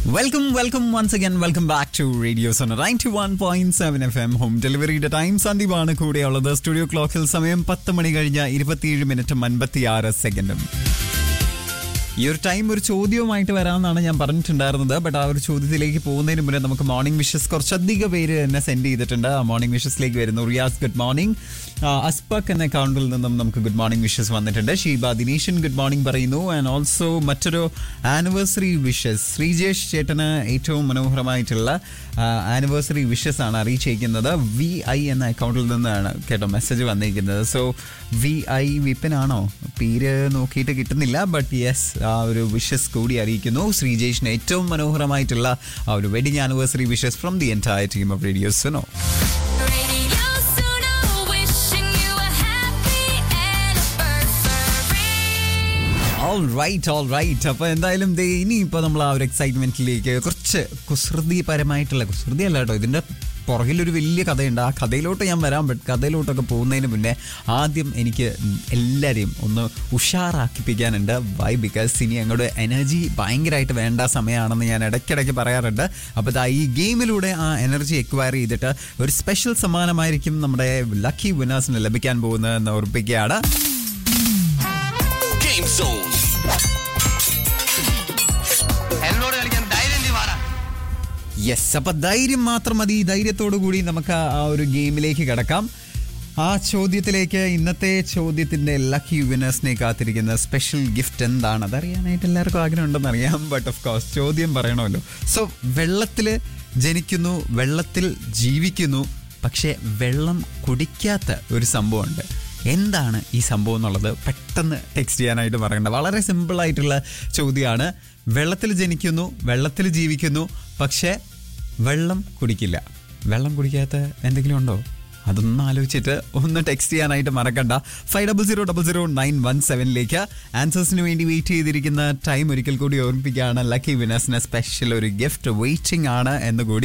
Welcome welcome once again welcome back to radio zone ninety one point seven F M home ഡെലിവറിയുടെ time സന്ദീപാണ് കൂടെയുള്ളത് studio ക്ലോക്കിൽ സമയം പത്ത് മണി കഴിഞ്ഞ ഇരുപത്തിയേഴ് മിനിറ്റും അൻപത്തിയാറ് സെക്കൻഡും ഈ ഒരു ടൈം ഒരു ചോദ്യവുമായിട്ട് വരാമെന്നാണ് ഞാൻ പറഞ്ഞിട്ടുണ്ടായിരുന്നത് ബട്ട് ആ ഒരു ചോദ്യത്തിലേക്ക് പോകുന്നതിന് മുന്നേ നമുക്ക് മോർണിംഗ് വിഷസ് കുറച്ചധികം പേര് എന്നെ സെൻഡ് ചെയ്തിട്ടുണ്ട് ആ മോർണിംഗ് വിഷസിലേക്ക് വരുന്നു റിയാസ് ഗുഡ് മോർണിംഗ് അസ്പക് എന്ന അക്കൗണ്ടിൽ നിന്നും നമുക്ക് ഗുഡ് മോർണിംഗ് വിഷസ് വന്നിട്ടുണ്ട് ഷീബ ദിനേശൻ ഗുഡ് മോർണിംഗ് പറയുന്നു ആൻഡ് ഓൾസോ മറ്റൊരു ആനിവേഴ്സറി വിഷസ് ശ്രീജേഷ് ചേട്ടന് ഏറ്റവും മനോഹരമായിട്ടുള്ള ആനിവേഴ്സറി വിഷസ് ആണ് അറിയിച്ചിരിക്കുന്നത് വി ഐ എന്ന അക്കൗണ്ടിൽ നിന്നാണ് കേട്ടോ മെസ്സേജ് വന്നിരിക്കുന്നത് സോ വി ഐ വിപിനാണോ പേര് നോക്കിയിട്ട് കിട്ടുന്നില്ല ബട്ട് യെസ് ആ ഒരു വിഷസ് കൂടി അറിയിക്കുന്നു ശ്രീജേഷിന് ഏറ്റവും മനോഹരമായിട്ടുള്ള ആ ഒരു wedding anniversary wishes from the entire team of radio Suno Radio Suno, wishing you a happy anniversary. All right all right അപ്പൊ എന്തായാലും ദേ ഇനിയിപ്പോ നമ്മൾ ആ ഒരു എക്സൈറ്റ്മെന്റിലേക്ക് കുറച്ച് കുസൃതിപരമായിട്ടുള്ള കുസൃതി അല്ല കേട്ടോ ഇതിന്റെ പുറകിലൊരു വലിയ കഥയുണ്ട് ആ കഥയിലോട്ട് ഞാൻ വരാം ബട്ട് കഥയിലോട്ടൊക്കെ പോകുന്നതിന് മുന്നേ ആദ്യം എനിക്ക് എല്ലാവരെയും ഒന്ന് ഉഷാറാക്കിപ്പിക്കാനുണ്ട് വൈ ബിക്കോസ് ഇനി അങ്ങോട്ട് എനർജി ഭയങ്കരമായിട്ട് വേണ്ട സമയമാണെന്ന് ഞാൻ ഇടയ്ക്കിടയ്ക്ക് പറയാറുണ്ട് അപ്പോൾ ദാ ഈ ഗെയിമിലൂടെ ആ എനർജി എക്വയർ ചെയ്തിട്ട് ഒരു സ്പെഷ്യൽ സമ്മാനമായിരിക്കും നമ്മുടെ ലക്കി വിന്നേഴ്സിന് ലഭിക്കാൻ പോകുന്നതെന്ന് ഓർപ്പിക്കുകയാണ് Game Zone. എന്നോട് കളിക്കാൻ ധൈര്യം നീ വാടാ യെസ് അപ്പൊ ധൈര്യം മാത്രം മതി ധൈര്യത്തോടു കൂടി നമുക്ക് ആ ഒരു ഗെയിമിലേക്ക് കിടക്കാം ആ ചോദ്യത്തിലേക്ക് ഇന്നത്തെ ചോദ്യത്തിന്റെ ലക്കി വിനേഴ്സിനെ കാത്തിരിക്കുന്ന സ്പെഷ്യൽ ഗിഫ്റ്റ് എന്താണ് അതറിയാനായിട്ട് എല്ലാവർക്കും ആഗ്രഹം ഉണ്ടെന്ന് അറിയാം ബട്ട് ഓഫ് കോഴ്സ് ചോദ്യം പറയണമല്ലോ സോ വെള്ളത്തിൽ ജനിക്കുന്നു വെള്ളത്തിൽ ജീവിക്കുന്നു പക്ഷേ വെള്ളം കുടിക്കാത്ത ഒരു സംഭവമുണ്ട് എന്താണ് ഈ സംഭവം എന്നുള്ളത് പെട്ടെന്ന് ടെക്സ്റ്റ് ചെയ്യാനായിട്ട് പറയണ്ട വളരെ സിമ്പിൾ ആയിട്ടുള്ള ചോദ്യമാണ് വെള്ളത്തിൽ ജനിക്കുന്നു വെള്ളത്തിൽ ജീവിക്കുന്നു പക്ഷേ വെള്ളം കുടിക്കില്ല വെള്ളം കുടിക്കാത്ത എന്തെങ്കിലും ഉണ്ടോ അതൊന്നും ആലോചിച്ചിട്ട് ഒന്ന് ടെക്സ്റ്റ് ചെയ്യാനായിട്ട് മറക്കണ്ട five double zero double zero nine one സെവനിലേക്ക് ആൻസേഴ്സിന് വേണ്ടി വെയിറ്റ് ചെയ്തിരിക്കുന്ന ടൈം ഒരിക്കൽ കൂടി ഓർമ്മിപ്പിക്കുകയാണ് ലക്കി വിനേഴ്സിന് സ്പെഷ്യൽ ഒരു ഗിഫ്റ്റ് വെയിറ്റിംഗ് ആണ് എന്ന് കൂടി